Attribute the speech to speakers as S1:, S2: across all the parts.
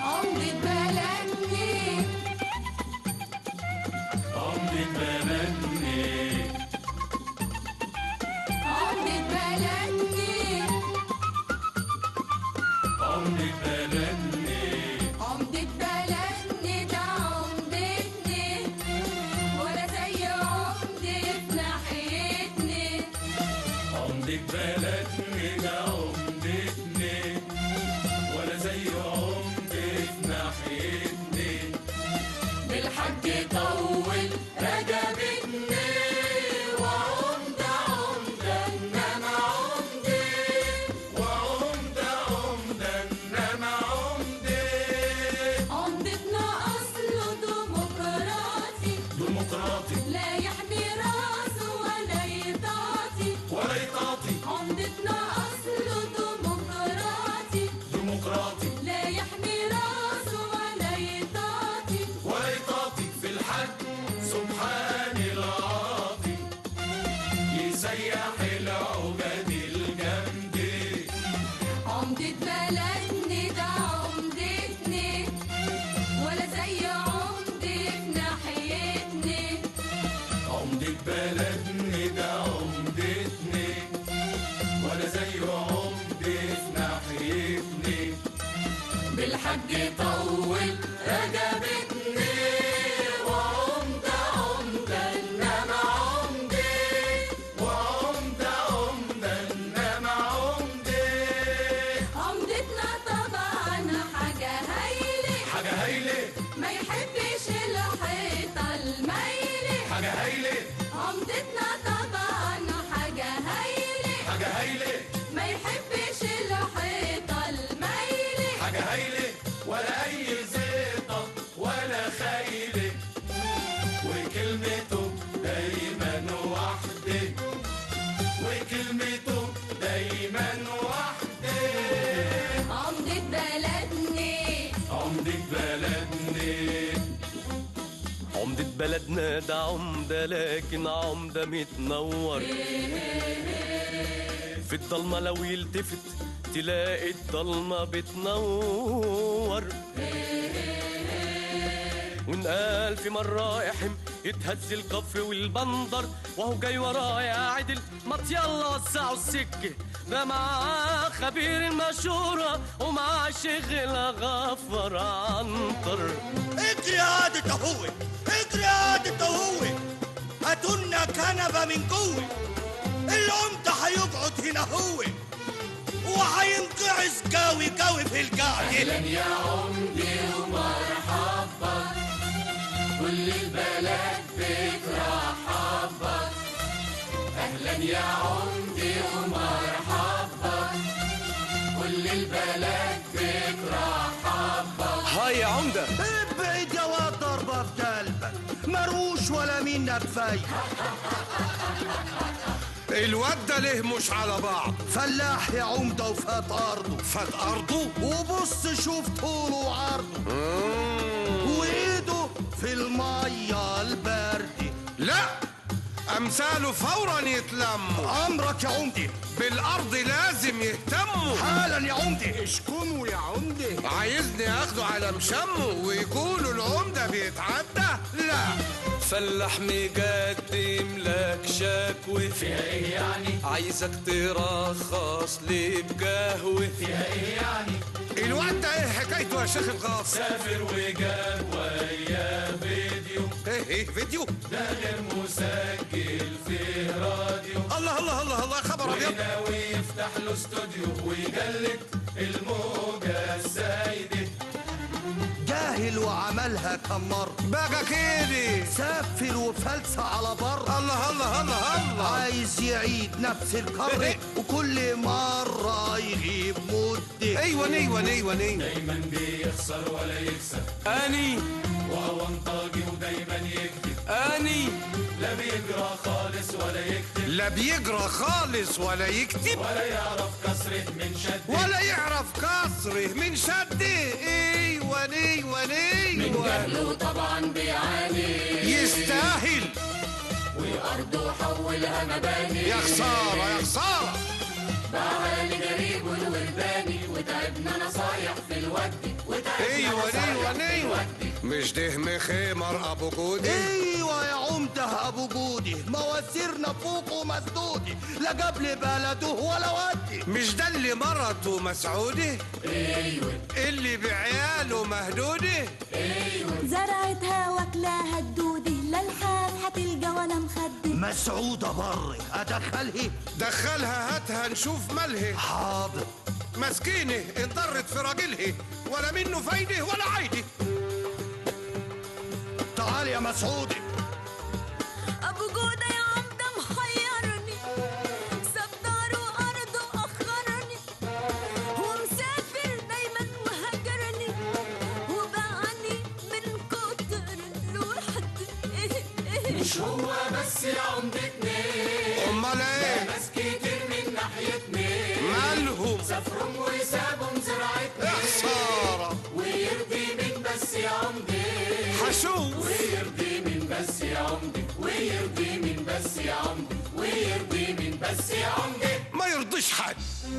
S1: عمدة بلدنا
S2: عمدة بلدنا
S1: عمدة بلدنا
S2: عمدة بلدنا
S1: عمدة بلدنا ده عمدتنا ولا زي عمدة في ناحيتنا
S2: عمدة بلدنا ده عمدتنا ولا زي عمدة في ناحيتنا بالحج طول رجبتنا وعمدة عمدة إنما عمدة وعمدة عمدة إنما عمدة
S1: عمدتنا أصله ديمقراطي
S2: ديمقراطي
S1: لا يحمي راسه ولا يطاطي
S2: ولا يطاطي
S1: عمدتنا أصله ديمقراطي
S2: ديمقراطي
S1: لا يحمي راسه ولا يطاطي
S2: ولا يطاطي في الحج سبحان العاطي يسيح العباد الجامدة
S1: عمدة بلدنا ده عمدتنا ولا زي عمدة في ناحيتنا
S2: عمدة بلدنا ده عمدتنا ولا زي عمدة في ناحيتنا بالحج طول رجبتنا وعمدة عمدة إنما عمدة وعمدة عمدة إنما عمدة
S1: عمدتنا طبعا حاجة هايلة
S2: حاجة هايلة
S1: ما يحبش الحيطة المايلة
S2: حاجة هايلة
S1: عمدتنا طبعا حاجة هايلة
S2: حاجة هايلة
S1: ما يحبش الحيطة المايلة
S2: حاجة هايلة ولا أي زيطة ولا خايلة وكلمته دايما وحدة وكلمته دايما وحدة
S1: عمدة بلدنا
S2: عمدة بلدنا
S3: عمدة بلدنا ده عمدة لكن عمدة متنور في الضلمة لو يلتفت تلاقي الضلمة بتنور ونقال في مرة احم يتهز الكفر والبندر وهو جاي ورايا عدل ما يلا وسعوا السكة ده مع خبير المشورة ومع شغل غفر عنتر
S4: اجري يا عادة هو اجري يا عادة هو هاتولنا كنبة من جوه العمدة هيقعد هنا هو وهينقعس قوي قوي في القعدة
S2: يا عمدي ومرحبا كل البلد بترحبك اهلا يا عمدي ومرحبا كل البلد بترحبك
S3: هاي يا عمدة
S4: ابعد يا واد ضربة في قلبك مروش ولا منك فايدة
S5: الواد ده ليه مش على بعض
S4: فلاح يا عمدة وفات أرضه
S5: فات أرضه
S4: وبص شوف طوله وعرضه وإيده في المية الباردة
S5: لا أمثاله فورا يتلموا
S4: أمرك يا عمدة
S5: بالأرض لازم يهتموا
S4: حالا يا عمدة
S5: اشكموا يا عمدة عايزني اخده على مشمه ويقولوا العمدة بيتعدى لا
S3: فلاح مقدم لك شكوى
S2: فيها ايه يعني
S3: عايزك ترخص لي بقهوة
S2: فيها ايه يعني
S5: الواد ده ايه حكايته يا شيخ الغاص
S2: سافر وجاب وياه فيديو
S5: ايه ايه فيديو
S2: ده غير مسجل فيه راديو
S5: الله الله الله الله خبر ابيض
S2: وناوي يفتح له استوديو ويجلد الموجة السايدة
S4: جاهل وعملها كم مرة
S5: بقى كده
S4: سافر وفلسة على بر
S5: الله الله الله الله
S4: عايز يعيد نفس الكر وكل مرة يغيب مدة
S5: ايوه ايوه ايوه ايوه
S2: دايما بيخسر ولا يكسب
S3: أني
S2: وهو انطاجي ودايما يكذب
S3: أني
S2: لا بيجرى خالص ولا يكتب
S5: لا بيجرى خالص ولا يكتب
S2: ولا يعرف كسره من شد
S5: ولا يعرف كسره من شده ايوه ايوه ايوه
S1: جهله طبعا بيعاني
S5: يستاهل
S1: وأرضه حولها مباني
S5: يا خساره يا خساره
S1: باعها لجريب الورداني وتعبنا نصايح في الود وتعبنا
S5: ايوه ايوه ايوه مش ده مخيمر ابو جودي
S4: ايوه يا عمده ابو جودي مواسيرنا فوق ومسدودي لا جاب لي بلده ولا ودي
S5: مش ده اللي مرته مسعودي ايوه اللي بعياله مهدودي
S1: زرعتها واكلاها الدودي لا الحاف هتلقى ولا مخدي
S4: مسعوده بري ادخله
S5: دخلها هاتها نشوف مالها
S4: حاضر
S5: مسكينه انضرت في راجلها ولا منه فايده ولا عايده
S4: تعال يا مسعودي
S1: ابو جودة يا عمدة محيرني ساب داره وارضه اخرني ومسافر دايما وهجرني وبعني من كتر الوحدة
S2: مش هو بس يا عمدتنا
S5: امال ايه
S2: ناس كتير من ناحيتنا
S5: مالهم
S2: سافرهم وسابهم زراعتنا
S5: يا خساره
S2: ويرضي من بس يا عمدي
S5: حشوف
S2: ويرضي من بس يا عمدي ويرضي من بس يا عمدي ويرضي من بس يا عمدي
S5: ما يرضيش حد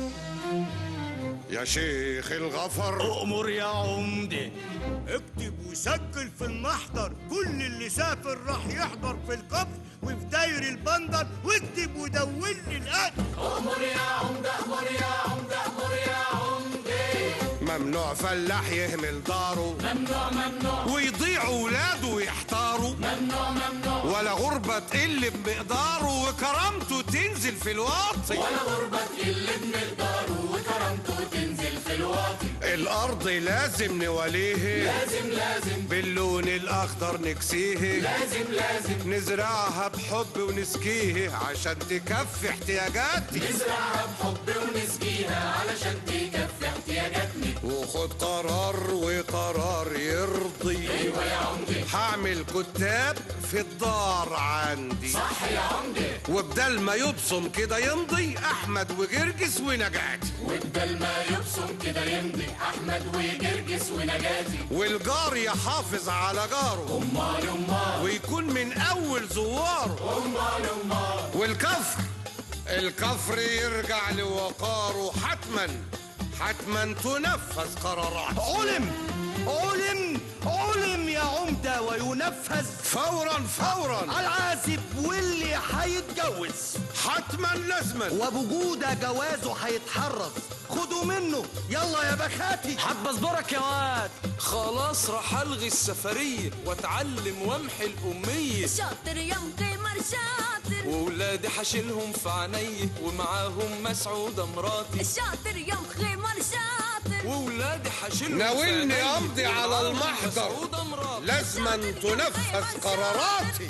S5: يا شيخ الغفر
S4: أؤمر يا عمدي اكتب وسجل في المحضر كل اللي سافر راح يحضر في القبر وفي داير البندر واكتب ودون لي القتل
S2: أمر يا عمدة أمر يا عمدة أمر يا عمدي
S5: ممنوع فلاح يهمل داره
S2: ممنوع ممنوع
S5: ويضيع ولاده ويحتاروا
S2: ممنوع ممنوع
S5: ولا غربة تقل بمقداره وكرامته تنزل في الواطي
S2: ولا غربة تقل بمقداره وكرامته تنزل في الواطي
S5: الأرض لازم نوليه
S2: لازم لازم
S5: باللون الأخضر نكسيه
S2: لازم لازم
S5: نزرعها بحب ونسقيه عشان تكفي احتياجاتي
S2: نزرعها بحب ونسقيها علشان تكفي احتياجاتنا
S5: وخد قرار وقرار يرضي
S2: ايوه يا عمدي
S5: هعمل كتاب في الدار عندي
S2: صح يا عمدي
S5: وبدل ما يبصم كده يمضي احمد وجرجس ونجاتي
S2: وبدل ما يبصم كده يمضي احمد وجرجس ونجاتي
S5: والجار يحافظ على جاره
S2: امال امال
S5: ويكون من اول زواره
S2: امال امال
S5: والكفر الكفر يرجع لوقاره حتما حتما تنفذ قراراته
S4: علم علم علم يا عمدة وينفذ
S5: فورا فورا
S4: العازب واللي هيتجوز
S5: حتما لازما
S4: وابو جودة جوازه هيتحرز خدوا منه يلا يا بخاتي
S3: حب اصبرك يا واد
S6: خلاص راح الغي السفرية واتعلم وامحي الأمية
S1: شاطر يا مقيمر شاطر
S6: وولادي حشيلهم في عيني ومعاهم مسعودة مراتي
S1: شاطر يا مخيمر شاطر
S6: وولادي حشيلهم
S5: ناولني
S6: في عيني
S5: أمضي على
S6: ومعاهم
S5: المحضر.
S6: مسعودة مراتي
S5: لازما تنفذ قراراتي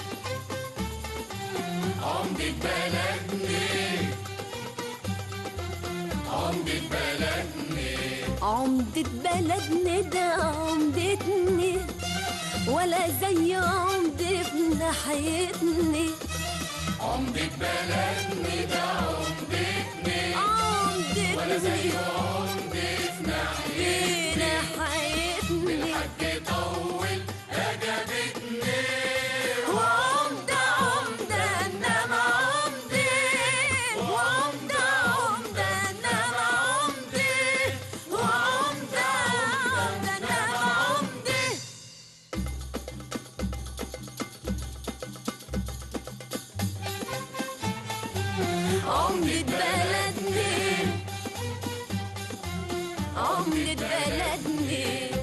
S2: عمدة بلدنا عمدة بلدنا
S1: عمدة بلدنا ده عمدتنا ولا زي عمدة في ناحيتنا
S2: عمدة بلدنا ده عمدتنا
S1: عمدتنا
S2: ولا زي عمدة في ناحية
S1: في ناحيتنا
S2: الحاج طول أجابتنا
S1: وعمدة عمدة انما عمدة وعمدة عمدة انما عمدة وعمدة عمدة انما عمدة عمدة بلدنا عمدة بلدنا